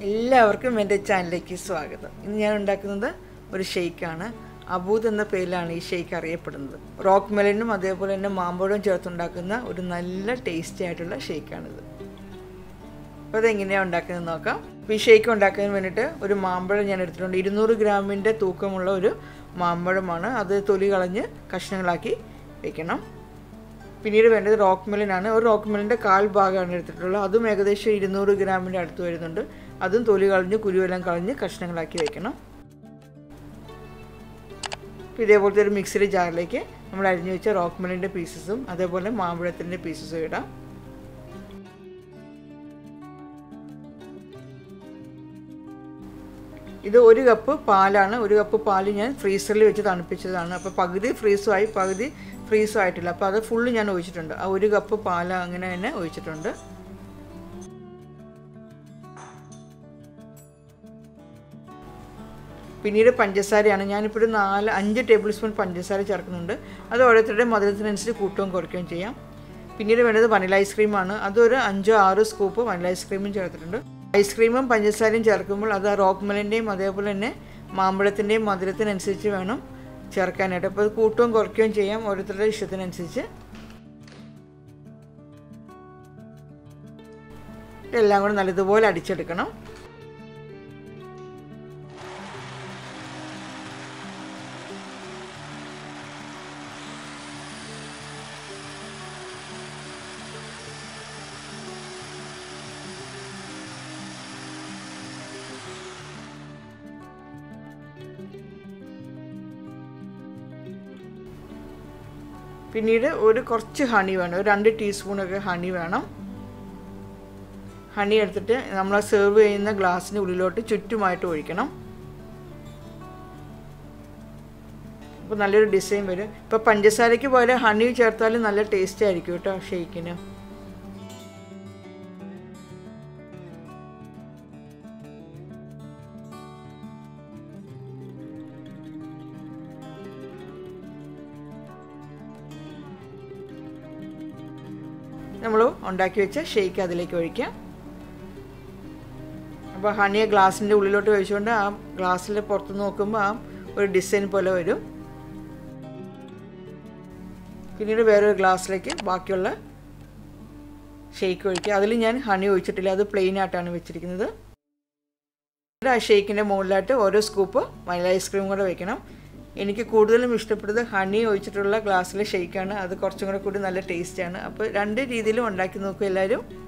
എല്ലാവർക്കും എൻ്റെ ചാനലിലേക്ക് സ്വാഗതം ഇന്ന് ഞാൻ ഉണ്ടാക്കുന്നത് ഒരു ഷെയ്ക്കാണ് അബൂദ് എന്ന പേരിലാണ് ഈ ഷെയ്ക്ക് അറിയപ്പെടുന്നത് റോക്ക് മെലനും അതേപോലെ തന്നെ മാമ്പഴവും ചേർത്തുണ്ടാക്കുന്ന ഒരു നല്ല ടേസ്റ്റി ആയിട്ടുള്ള ഷെയ്ക്കാണിത് അപ്പോൾ അതെങ്ങനെയാണ് ഉണ്ടാക്കുന്നത് നോക്കാം അപ്പോൾ ഈ ഷെയ്ക്ക് ഉണ്ടാക്കുന്നതിന് വേണ്ടിയിട്ട് ഒരു മാമ്പഴം ഞാൻ എടുത്തിട്ടുണ്ട് ഇരുന്നൂറ് ഗ്രാമിൻ്റെ തൂക്കമുള്ള ഒരു മാമ്പഴമാണ് അത് തൊലി കളഞ്ഞ് കഷ്ണങ്ങളാക്കി വെക്കണം പിന്നീട് വേണ്ടത് റോക്ക് മെലിനാണ് ഒരു റോക്ക് മെലിൻ്റെ കാൽ ഭാഗമാണ് എടുത്തിട്ടുള്ളത് അതും ഏകദേശം ഇരുന്നൂറ് ഗ്രാമിൻ്റെ അടുത്ത് വരുന്നുണ്ട് അതും തൊലി കളഞ്ഞ് കുരുവെല്ലാം കളഞ്ഞ് കഷ്ണങ്ങളാക്കി വെക്കണം ഇതേപോലത്തെ ഒരു മിക്സിയുടെ ജാറിലേക്ക് നമ്മൾ അരിഞ്ഞു വെച്ച റോക്ക് മെലിൻ്റെ പീസസും അതേപോലെ മാമ്പഴത്തിൻ്റെ പീസസും ഇടാം ഇത് ഒരു കപ്പ് പാലാണ് ഒരു കപ്പ് പാല് ഞാൻ ഫ്രീസറിൽ വെച്ച് തണുപ്പിച്ചതാണ് അപ്പോൾ പകുതി ഫ്രീസുമായി പകുതി ഫ്രീസും ആയിട്ടില്ല അപ്പോൾ അത് ഫുള്ള് ഞാൻ ഒഴിച്ചിട്ടുണ്ട് ആ ഒരു കപ്പ് പാൽ അങ്ങനെ തന്നെ ഒഴിച്ചിട്ടുണ്ട് പിന്നീട് പഞ്ചസാരയാണ് ഞാനിപ്പോൾ ഒരു നാല് അഞ്ച് ടേബിൾ സ്പൂൺ പഞ്ചസാര ചേർക്കുന്നുണ്ട് അത് ഓരോരുത്തരുടെ മധുരത്തിനനുസരിച്ച് കൂട്ടുകയും കുറയ്ക്കുകയും ചെയ്യാം പിന്നീട് വേണ്ടത് വനില ഐസ്ക്രീമാണ് അതൊരു അഞ്ചോ ആറോ സ്കൂപ്പ് വനില ഐസ്ക്രീമും ചേർത്തിട്ടുണ്ട് ഐസ്ക്രീമും പഞ്ചസാരയും ചേർക്കുമ്പോൾ അത് റോക്ക് മെലിൻ്റെയും അതേപോലെ തന്നെ മാമ്പഴത്തിൻ്റെയും മധുരത്തിനനുസരിച്ച് വേണം ചേർക്കാനായിട്ട് അപ്പോൾ അത് കൂട്ടുകയും കുറയ്ക്കുകയും ചെയ്യാം ഓരോരുത്തരുടെ ഇഷ്ടത്തിനനുസരിച്ച് ഇതെല്ലാം കൂടെ നല്ലതുപോലെ അടിച്ചെടുക്കണം പിന്നീട് ഒരു കുറച്ച് ഹണി വേണം ഒരു രണ്ട് ടീസ്പൂണൊക്കെ ഹണി വേണം ഹണി എടുത്തിട്ട് നമ്മൾ സെർവ് ചെയ്യുന്ന ഗ്ലാസ്സിൻ്റെ ഉള്ളിലോട്ട് ചുറ്റുമായിട്ട് ഒഴിക്കണം അപ്പോൾ നല്ലൊരു ഡിസൈൻ വരും ഇപ്പോൾ പഞ്ചസാരയ്ക്ക് പോലെ ഹണി ചേർത്താലും നല്ല ടേസ്റ്റ് ആയിരിക്കും കേട്ടോ ഷെയ്ക്കിന് നമ്മൾ ഉണ്ടാക്കി വെച്ച ഷേക്ക് അതിലേക്ക് ഒഴിക്കാം അപ്പോൾ ഹണിയെ ഗ്ലാസിൻ്റെ ഉള്ളിലോട്ട് ഒഴിച്ചുകൊണ്ട് ആ ഗ്ലാസ്സിൽ പുറത്ത് നോക്കുമ്പോൾ ആ ഒരു ഡിസൈൻ പോലെ വരും പിന്നീട് വേറൊരു ഗ്ലാസ്സിലേക്ക് ബാക്കിയുള്ള ഷേക്ക് ഒഴിക്കുക അതിൽ ഞാൻ ഹണി ഒഴിച്ചിട്ടില്ല അത് പ്ലെയിൻ ആയിട്ടാണ് വെച്ചിരിക്കുന്നത് ആ ഷേക്കിൻ്റെ മുകളിലായിട്ട് ഓരോ സ്കൂപ്പ് വനില ഐസ്ക്രീം കൂടെ വെക്കണം എനിക്ക് കൂടുതലും ഇഷ്ടപ്പെട്ടത് ഹണി ഒഴിച്ചിട്ടുള്ള ഗ്ലാസ്സിലെ ഷേക്കാണ് അത് കുറച്ചും കൂടെ കൂടി നല്ല ടേസ്റ്റാണ് അപ്പോൾ രണ്ട് രീതിയിലും ഉണ്ടാക്കി നോക്കും എല്ലാവരും